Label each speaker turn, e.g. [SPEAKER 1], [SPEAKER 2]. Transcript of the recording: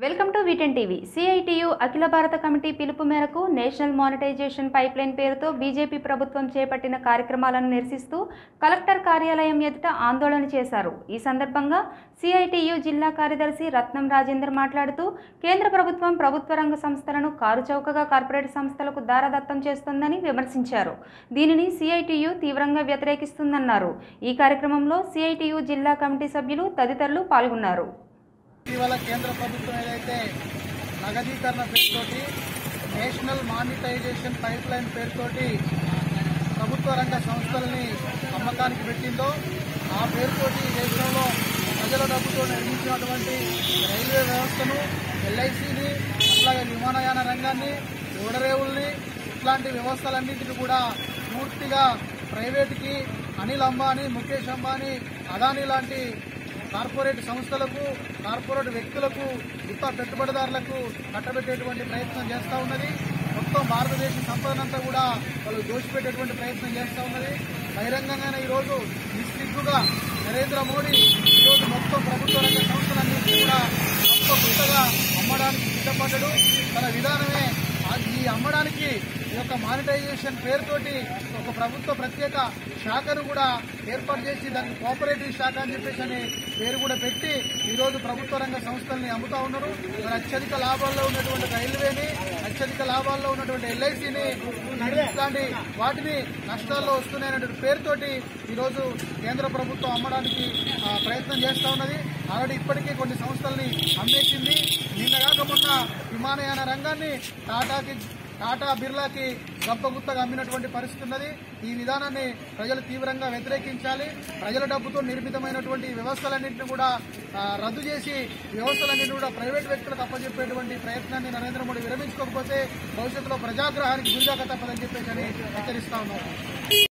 [SPEAKER 1] welcome to వీటెన్ TV CITU అఖిల భారత కమిటీ పిలుపు మేరకు నేషనల్ మానిటైజేషన్ పైప్లైన్ పేరుతో బీజేపీ ప్రభుత్వం చేపట్టిన కార్యక్రమాలను నిరసిస్తూ కలెక్టర్ కార్యాలయం ఎదుట ఆందోళన చేశారు ఈ సందర్భంగా సిఐటియు జిల్లా కార్యదర్శి రత్నం రాజేందర్ మాట్లాడుతూ కేంద్ర ప్రభుత్వం ప్రభుత్వ రంగ సంస్థలను కారుచౌకగా కార్పొరేట్ సంస్థలకు దారదత్తం చేస్తోందని విమర్శించారు దీనిని సిఐటియు తీవ్రంగా వ్యతిరేకిస్తుందన్నారు ఈ కార్యక్రమంలో సిఐటియు జిల్లా కమిటీ సభ్యులు తదితరులు పాల్గొన్నారు
[SPEAKER 2] ఇటీవల కేంద్ర ప్రభుత్వం ఏదైతే నగదీకరణ పేరుతోటి నేషనల్ మానిటైజేషన్ పైప్ లైన్ పేరుతోటి ప్రభుత్వ రంగ సంస్థలని అమ్మకానికి పెట్టిందో ఆ పేరుతోటి దేశంలో ప్రజల డబ్బుతో నిర్మించినటువంటి రైల్వే వ్యవస్థను ఎల్ఐసిని అట్లాగే విమానయాన రంగాన్ని ఓడరేవుల్ని ఇట్లాంటి వ్యవస్థలన్నింటినీ కూడా పూర్తిగా ప్రైవేట్కి అనిల్ అంబానీ ముఖేష్ అంబానీ అదానీ లాంటి కార్పొరేట్ సంస్థలకు కార్పొరేట్ వ్యక్తులకు గుత్త పెట్టుబడిదారులకు కట్టబెట్టేటువంటి ప్రయత్నం చేస్తూ ఉన్నది మొత్తం భారతదేశ సంపదనంతా కూడా వాళ్ళు దోచిపెట్టేటువంటి ప్రయత్నం చేస్తూ ఉన్నది బహిరంగంగానే ఈరోజు నిస్సిగ్గుగా నరేంద్ర మోడీ ఈరోజు మొత్తం ప్రభుత్వ రంగ సంస్థలన్నింటినీ కూడా మొత్తం గుత్తగా అమ్మడానికి సిద్ధపడ్డాడు తన విధానమే ఆ- ఈ అమ్మడానికి ఈ యొక్క మానిటైజేషన్ పేరుతోటి ఒక ప్రభుత్వ ప్రత్యేక శాఖను కూడా ఏర్పాటు చేసి దానికి కోఆపరేటివ్ శాఖ అని చెప్పేసి అని పేరు కూడా పెట్టి ఈరోజు ప్రభుత్వ రంగ సంస్థల్ని అమ్ముతా ఉన్నారు మరి అత్యధిక లాభాల్లో ఉన్నటువంటి రైల్వేని అత్యధిక లాభాల్లో ఉన్నటువంటి ఎల్ఐసిని ఇట్లాంటి వాటిని నష్టాల్లో వస్తున్నాయనేటువంటి పేరుతోటి ఈరోజు కేంద్ర ప్రభుత్వం అమ్మడానికి ఆ, ప్రయత్నం చేస్తా ఉన్నది ఆల్రెడీ ఇప్పటికే కొన్ని సంస్థల్ని అమ్మేసింది నిన్నగాక మొన్న విమానయాన రంగాన్ని టాటాకి టాటా బిర్లాకి గొప్పగుత్తగా అమ్మినటువంటి పరిస్థితి ఉన్నది ఈ విధానాన్ని ప్రజలు తీవ్రంగా వ్యతిరేకించాలి ప్రజల డబ్బుతో నిర్మితమైనటువంటి వ్యవస్థలన్నింటినీ కూడా ఆ, రద్దు చేసి వ్యవస్థలన్నింటినీ కూడా ప్రైవేట్ వ్యక్తులకు అప్పచెప్పేటువంటి ప్రయత్నాన్ని నరేంద్ర మోడీ విరమించుకోకపోతే భవిష్యత్తులో ప్రజాగ్రహానికి గురిగాక తప్పదని చెప్పేసి అని హెచ్చరిస్తా ఉన్నారు